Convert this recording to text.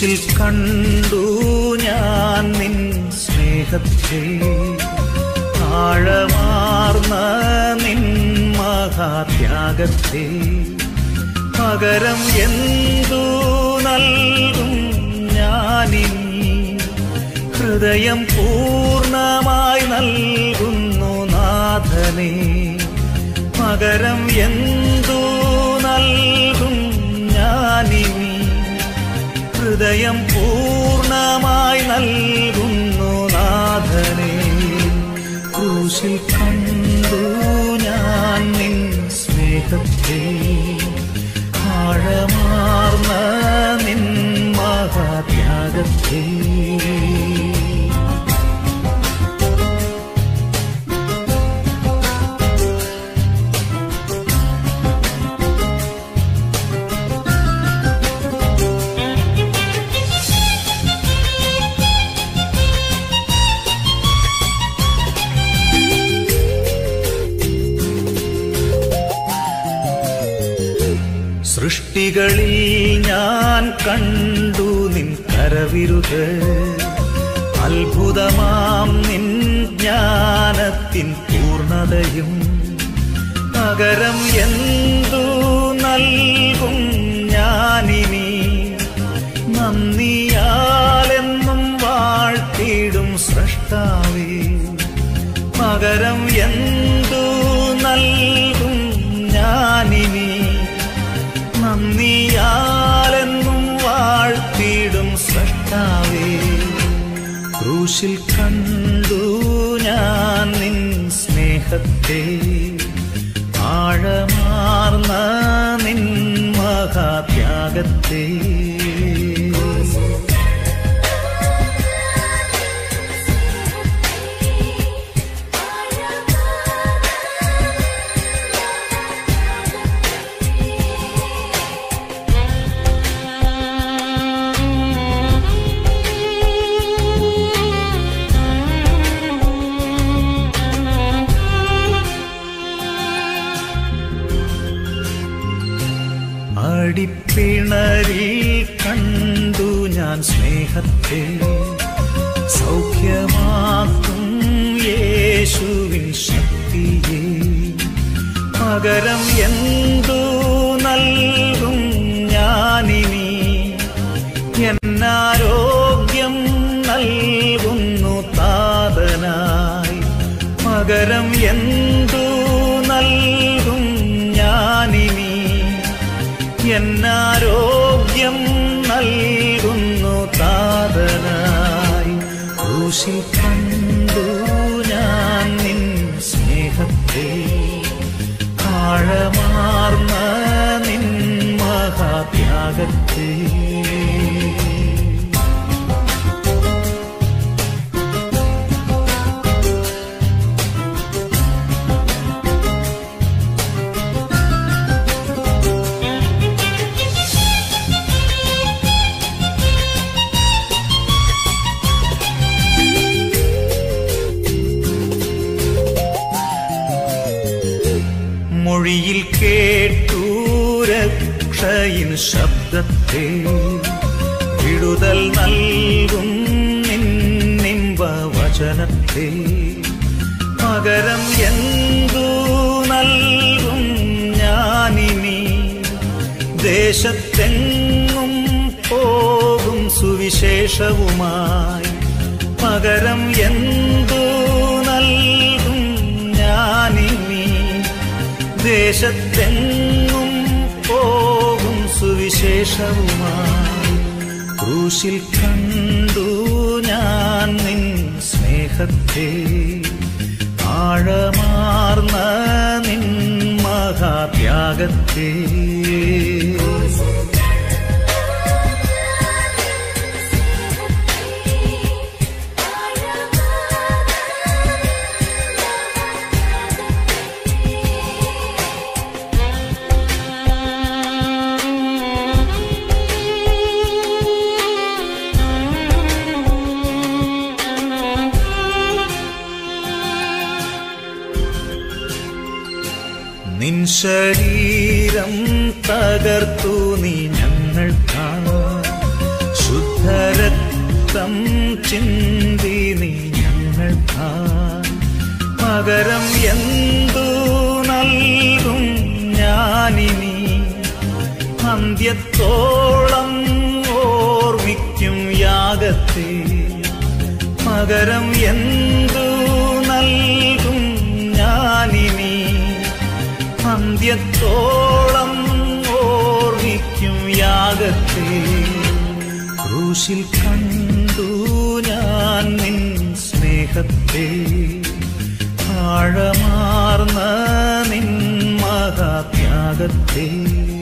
ക്രൂശിൽ കണ്ടു ഞാൻ നിൻ സ്നേഹത്തെ ആഴമാർന്ന നിൻ മഹാത്യാഗത്തെ പകരം എന്തു നൽകും ഞാനിനി ഹൃദയം പൂർണ്ണമായി നൽകുന്നു നാഥനെ പകരം എന്തു നൽകും ഞാനിനി ഹൃദയം പൂർണ്ണമായി നൽകുന്നു നാഥനെ ക്രൂശിൽ കണ്ടു ഞാൻ നിൻ സ്നേഹത്തെ ആഴമാർന്ന നിൻ മഹാത്യാഗത്തെ സൃഷ്ടികളിൽ ഞാൻ കണ്ടു നിൻ കരവിരുത് അത്ഭുതമാം നിൻ ജ്ഞാനത്തിൻ പൂർണതയും പകരം എന്തു നൽകും ഞാനിനി നന്ദിയാലെന്നും വാഴ്ത്തിയിടും സൃഷ്ടാവേ പകരം എന്തു നൽകും ഞാനിനി നന്ദിയാലെന്നും വാഴ്ത്തിയിടും സൃഷ്ടാവേ ക്രൂശിൽ കണ്ടു ഞാൻ നിൻ സ്നേഹത്തെ ആഴമാർന്ന നിൻ മഹാത്യാഗത്തെ അടിപ്പിണരിൽ കണ്ടു ഞാൻ സ്നേഹത്തെ സൗഖ്യമാക്കും യേശുവിൻ ശക്തിയെ പകരം എന്തു നൽകും ഞാനിനി എന്നാരോഗ്യം നൽകുന്നു താതനായി പകരം എന്തു നൽകും ഞാനിനി എന്നാരോഗ്യം നൽകുന്നു താതനായി ക്രൂശിൽ കണ്ടു ഞാൻ നിൻ സ്നേഹത്തെ ആഴമാർന്ന നിൻ മഹാത്യാഗത്തെ മൊഴിയിൽ കേട്ടു രക്ഷയിൻ ശബ്ദത്തെ വിടുതൽ നൽകും നിന്നിമ്പ വചനത്തെ പകരം എന്തു നൽകും ഞാനിനി ദേശത്തെങ്ങും പോകും സുവിശേഷവുമായി പകരം എന്തു നൽകും ഞാനിനി ദേശത്തെങ്ങും പോകും സുവിശേഷവുമായി ക്രൂശിൽ കണ്ടു ഞാൻ നിൻ സ്നേഹത്തെ ആഴമാർന്ന നിൻ മഹാത്യാഗത്തെ നിൻ ശരീരം തകർത്തു നീ ഞങ്ങൾക്കാ ശുദ്ധ രക്തം ചിന്തി നീ ഞങ്ങൾക്കാ പകരം എന്തു നൽകും ഞാനിനി അന്ത്യത്തോളം ഓർമ്മിക്കും യാഗത്തെ പകരം എന്തു നൽകും ഞാനിനി അന്ത്യത്തോളം ഓർമ്മിക്കും യാഗത്തെ ക്രൂശിൽ കണ്ടു ഞാൻ നിൻ സ്നേഹത്തെ ആഴമാർന്ന നിൻ മഹാത്യാഗത്തെ